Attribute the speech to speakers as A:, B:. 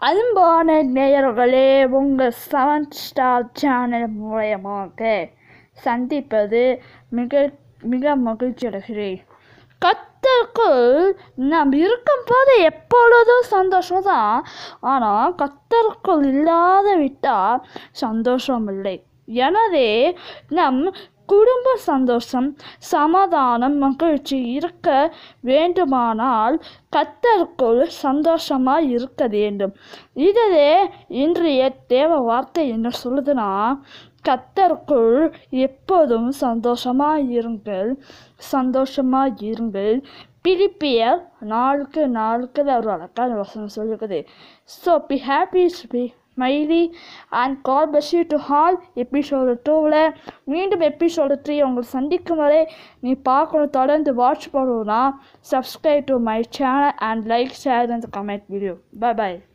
A: அன்பான நேயர்களே உங்கள் செவன் ஸ்டார் சேனல் மூலயமாக சந்திப்பது மிக மிக மகிழ்ச்சி அடைகிறேன் கத்தருக்குள் நாம் இருக்கும்போது எப்பொழுதும் சந்தோஷம் தான் ஆனால் கத்தருக்குள் இல்லாத விட்டால் சந்தோஷம் இல்லை எனவே நம் குடும்ப சந்தோஷம் சமாதானம் மகிழ்ச்சி இருக்க வேண்டுமானால் கத்தருக்குள் சந்தோஷமாக இருக்க வேண்டும் இதுவே இன்றைய தேவ வார்த்தை என்ன சொல்லுதுன்னா கத்தருக்குள் எப்போதும் சந்தோஷமாக இருங்கள் சந்தோஷமாக இருங்கள் பிலிப்பியர் நாளுக்கு நாளுக்கு ஒரு அழகான வசனம் சொல்லுகிறது so be happy be smiley and call bus to hall episode டூவில் மீண்டும் எபிசோடு த்ரீ உங்களை சந்திக்கும் வரை நீ பார்க்கணும் தொடர்ந்து வாட்ச் பண்ணணும்னா subscribe to my channel and like share and comment video bye by